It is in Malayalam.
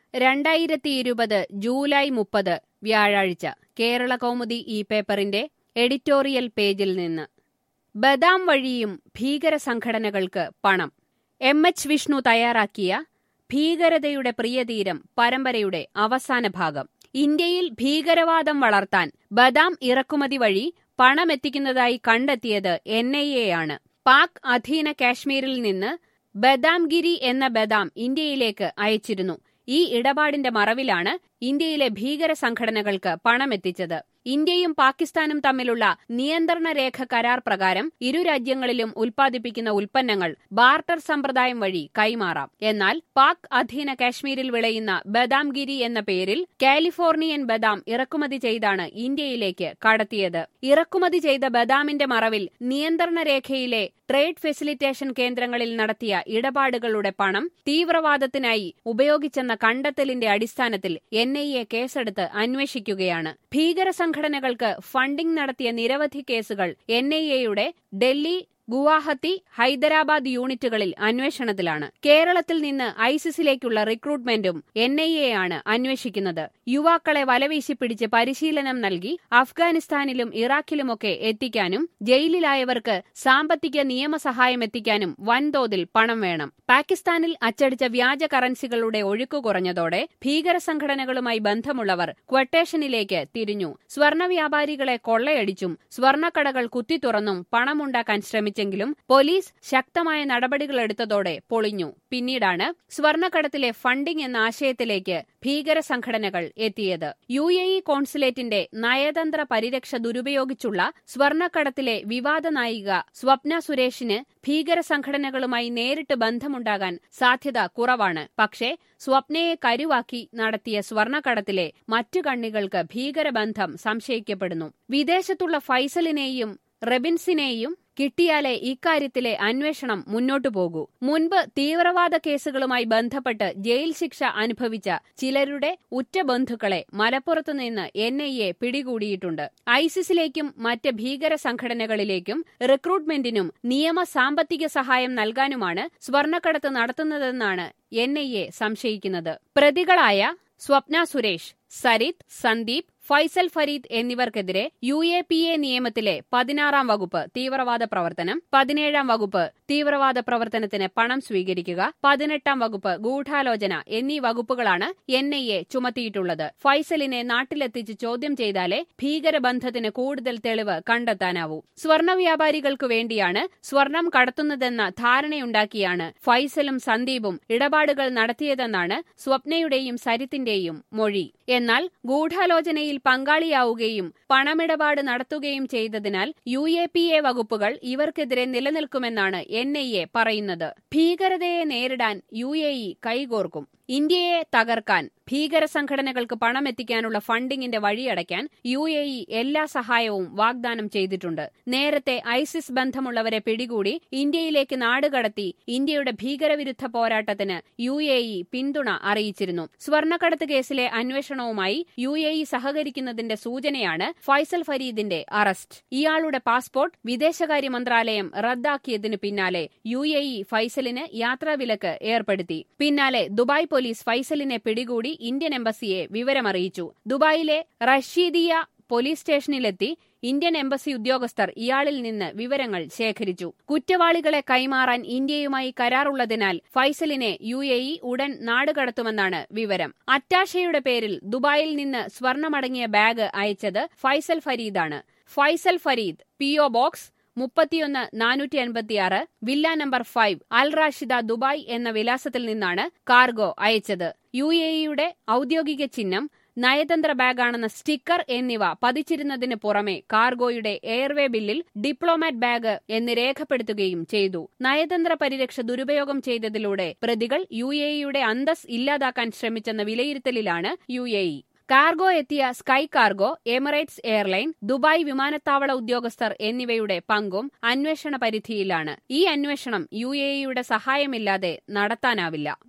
രണ്ടായിരത്തി ഇരുപത് ജൂലൈ മുപ്പത് വ്യാഴാഴ്ച കേരള കൗമുദി ഈ പേപ്പറിന്റെ എഡിറ്റോറിയൽ പേജിൽ നിന്ന് ബദാം വഴിയും ഭീകര സംഘടനകൾക്ക് പണം എം എച്ച് വിഷ്ണു തയ്യാറാക്കിയ ഭീകരതയുടെ പ്രിയതീരം പരമ്പരയുടെ അവസാന ഭാഗം ഇന്ത്യയിൽ ഭീകരവാദം വളർത്താൻ ബദാം ഇറക്കുമതി വഴി പണമെത്തിക്കുന്നതായി കണ്ടെത്തിയത് എൻ ഐ എ ആണ് പാക് അധീന കാശ്മീരിൽ നിന്ന് ബദാംഗിരി എന്ന ബദാം ഇന്ത്യയിലേക്ക് അയച്ചിരുന്നു ഈ ഇടപാടിന്റെ മറവിലാണ് ഇന്ത്യയിലെ ഭീകര സംഘടനകൾക്ക് പണമെത്തിച്ചത് ഇന്ത്യയും പാകിസ്ഥാനും തമ്മിലുള്ള നിയന്ത്രണ രേഖ കരാർ പ്രകാരം ഇരു രാജ്യങ്ങളിലും ഉൽപ്പാദിപ്പിക്കുന്ന ഉൽപ്പന്നങ്ങൾ ബാർട്ടർ സമ്പ്രദായം വഴി കൈമാറാം എന്നാൽ പാക് അധീന കാശ്മീരിൽ വിളയുന്ന ബദാംഗിരി എന്ന പേരിൽ കാലിഫോർണിയൻ ബദാം ഇറക്കുമതി ചെയ്താണ് ഇന്ത്യയിലേക്ക് കടത്തിയത് ഇറക്കുമതി ചെയ്ത ബദാമിന്റെ മറവിൽ നിയന്ത്രണ രേഖയിലെ ട്രേഡ് ഫെസിലിറ്റേഷൻ കേന്ദ്രങ്ങളിൽ നടത്തിയ ഇടപാടുകളുടെ പണം തീവ്രവാദത്തിനായി ഉപയോഗിച്ചെന്ന കണ്ടെത്തലിന്റെ അടിസ്ഥാനത്തിൽ എൻ ഐ എ കേസെടുത്ത് അന്വേഷിക്കുകയാണ് ഭീകര സംഘടനകൾക്ക് ഫണ്ടിംഗ് നടത്തിയ നിരവധി കേസുകൾ എൻ ഐ എയുടെ ഡൽഹി ഗുവാഹത്തി ഹൈദരാബാദ് യൂണിറ്റുകളിൽ അന്വേഷണത്തിലാണ് കേരളത്തിൽ നിന്ന് ഐസിസിലേക്കുള്ള റിക്രൂട്ട്മെന്റും എൻ ഐ എ ആണ് അന്വേഷിക്കുന്നത് യുവാക്കളെ വലവീശി പിടിച്ച് പരിശീലനം നൽകി അഫ്ഗാനിസ്ഥാനിലും ഇറാഖിലുമൊക്കെ എത്തിക്കാനും ജയിലിലായവർക്ക് സാമ്പത്തിക നിയമസഹായം എത്തിക്കാനും വൻതോതിൽ പണം വേണം പാകിസ്ഥാനിൽ അച്ചടിച്ച വ്യാജ കറൻസികളുടെ ഒഴുക്ക് കുറഞ്ഞതോടെ ഭീകര സംഘടനകളുമായി ബന്ധമുള്ളവർ ക്വട്ടേഷനിലേക്ക് തിരിഞ്ഞു സ്വർണ വ്യാപാരികളെ കൊള്ളയടിച്ചും സ്വർണക്കടകൾ കുത്തിത്തുറന്നും പണമുണ്ടാക്കാൻ ശ്രമിച്ചെങ്കിലും പോലീസ് ശക്തമായ നടപടികളെടുത്തതോടെ പൊളിഞ്ഞു പിന്നീടാണ് സ്വർണക്കടത്തിലെ ഫണ്ടിംഗ് എന്ന ആശയത്തിലേക്ക് ഭീകര സംഘടനകൾ എത്തിയത് യു എ ഇ കോൺസുലേറ്റിന്റെ നയതന്ത്ര പരിരക്ഷ ദുരുപയോഗിച്ചുള്ള സ്വർണക്കടത്തിലെ വിവാദ നായിക സ്വപ്ന സുരേഷിന് ഭീകര സംഘടനകളുമായി നേരിട്ട് ബന്ധമുണ്ടാകാൻ സാധ്യത കുറവാണ് പക്ഷേ സ്വപ്നയെ കരുവാക്കി നടത്തിയ സ്വർണക്കടത്തിലെ മറ്റു കണ്ണികൾക്ക് ഭീകരബന്ധം സംശയിക്കപ്പെടുന്നു വിദേശത്തുള്ള ഫൈസലിനെയും റെബിൻസിനെയും കിട്ടിയാലേ ഇക്കാര്യത്തിലെ അന്വേഷണം മുന്നോട്ടു പോകൂ മുൻപ് തീവ്രവാദ കേസുകളുമായി ബന്ധപ്പെട്ട് ജയിൽ ശിക്ഷ അനുഭവിച്ച ചിലരുടെ ഉറ്റ ബന്ധുക്കളെ മലപ്പുറത്തു നിന്ന് എൻ ഐ എ പിടികൂടിയിട്ടുണ്ട് ഐസിസിലേക്കും മറ്റ് ഭീകര സംഘടനകളിലേക്കും റിക്രൂട്ട്മെന്റിനും നിയമ സാമ്പത്തിക സഹായം നൽകാനുമാണ് സ്വർണ്ണക്കടത്ത് നടത്തുന്നതെന്നാണ് എൻ ഐ എ സംശയിക്കുന്നത് പ്രതികളായ സ്വപ്ന സുരേഷ് സരിത് സന്ദീപ് ഫൈസൽ ഫരീദ് എന്നിവർക്കെതിരെ യു എ പി എ നിയമത്തിലെ പതിനാറാം വകുപ്പ് തീവ്രവാദ പ്രവർത്തനം പതിനേഴാം വകുപ്പ് തീവ്രവാദ പ്രവർത്തനത്തിന് പണം സ്വീകരിക്കുക പതിനെട്ടാം വകുപ്പ് ഗൂഢാലോചന എന്നീ വകുപ്പുകളാണ് എൻ ഐ എ ചുമത്തിയിട്ടുള്ളത് ഫൈസലിനെ നാട്ടിലെത്തിച്ച് ചോദ്യം ചെയ്താലേ ഭീകരബന്ധത്തിന് കൂടുതൽ തെളിവ് കണ്ടെത്താനാവൂ സ്വർണ വ്യാപാരികൾക്കു വേണ്ടിയാണ് സ്വർണം കടത്തുന്നതെന്ന ധാരണയുണ്ടാക്കിയാണ് ഫൈസലും സന്ദീപും ഇടപാടുകൾ നടത്തിയതെന്നാണ് സ്വപ്നയുടെയും സരിത്തിന്റെയും മൊഴി എന്നാൽ ഗൂഢാലോചനയിൽ പങ്കാളിയാവുകയും പണമിടപാട് നടത്തുകയും ചെയ്തതിനാൽ യു എ പി എ വകുപ്പുകൾ ഇവർക്കെതിരെ നിലനിൽക്കുമെന്നാണ് എൻ ഐ എ പറയുന്നത് ഭീകരതയെ നേരിടാൻ യു എ ഇ കൈകോർക്കും ഇന്ത്യയെ തകർക്കാൻ ഭീകര സംഘടനകൾക്ക് പണമെത്തിക്കാനുള്ള ഫണ്ടിങ്ങിന്റെ വഴിയടയ്ക്കാൻ യു എ ഇ എല്ലാ സഹായവും വാഗ്ദാനം ചെയ്തിട്ടുണ്ട് നേരത്തെ ഐസിസ് ബന്ധമുള്ളവരെ പിടികൂടി ഇന്ത്യയിലേക്ക് നാടുകടത്തി ഇന്ത്യയുടെ ഭീകരവിരുദ്ധ പോരാട്ടത്തിന് യു എ ഇ പിന്തുണ അറിയിച്ചിരുന്നു സ്വർണ്ണക്കടത്ത് കേസിലെ അന്വേഷണവുമായി യു എ ഇ സഹകരിക്കുന്നതിന്റെ സൂചനയാണ് ഫൈസൽ ഫരീദിന്റെ അറസ്റ്റ് ഇയാളുടെ പാസ്പോർട്ട് വിദേശകാര്യ മന്ത്രാലയം റദ്ദാക്കിയതിനു പിന്നാലെ യു എ ഇ ഫൈസലിന് യാത്രാവിലക്ക് ഏർപ്പെടുത്തി പിന്നാലെ ദുബായ് പോലീസ് ഫൈസലിനെ പിടികൂടി ഇന്ത്യൻ എംബസിയെ വിവരമറിയിച്ചു ദുബായിലെ റഷീദിയ പോലീസ് സ്റ്റേഷനിലെത്തി ഇന്ത്യൻ എംബസി ഉദ്യോഗസ്ഥർ ഇയാളിൽ നിന്ന് വിവരങ്ങൾ ശേഖരിച്ചു കുറ്റവാളികളെ കൈമാറാൻ ഇന്ത്യയുമായി കരാറുള്ളതിനാൽ ഫൈസലിനെ യു എ ഇ ഉടൻ നാടുകടത്തുമെന്നാണ് വിവരം അറ്റാഷയുടെ പേരിൽ ദുബായിൽ നിന്ന് സ്വർണമടങ്ങിയ ബാഗ് അയച്ചത് ഫൈസൽ ഫരീദാണ് ഫൈസൽ ഫരീദ് പിഒ ബോക്സ് മുപ്പത്തിയൊന്ന് നാനൂറ്റി അൻപത്തിയാറ് villa number five Al Rashida Dubai എന്ന വിലാസത്തിൽ നിന്നാണ് കാർഗോ അയച്ചത് യു എ ഇയുടെ ഔദ്യോഗിക ചിഹ്നം നയതന്ത്ര ബാഗാണെന്ന സ്റ്റിക്കർ എന്നിവ പതിച്ചിരുന്നതിന് പുറമെ കാർഗോയുടെ എയർവേ ബില്ലിൽ ഡിപ്ലോമാറ്റ് ബാഗ് എന്ന് രേഖപ്പെടുത്തുകയും ചെയ്തു നയതന്ത്ര പരിരക്ഷ ദുരുപയോഗം ചെയ്തതിലൂടെ പ്രതികൾ യു എ ഇയുടെ അന്തസ് ഇല്ലാതാക്കാൻ ശ്രമിച്ചെന്ന വിലയിരുത്തലിലാണ് യു എ ഇ കാർഗോ എത്തിയ sky cargo Emirates airline Dubai വിമാനത്താവള ഉദ്യോഗസ്ഥർ എന്നിവയുടെ പങ്കും അന്വേഷണ പരിധിയിലാണ് ഈ അന്വേഷണം യു എ ഇയുടെ സഹായമില്ലാതെ നടത്താനാവില്ല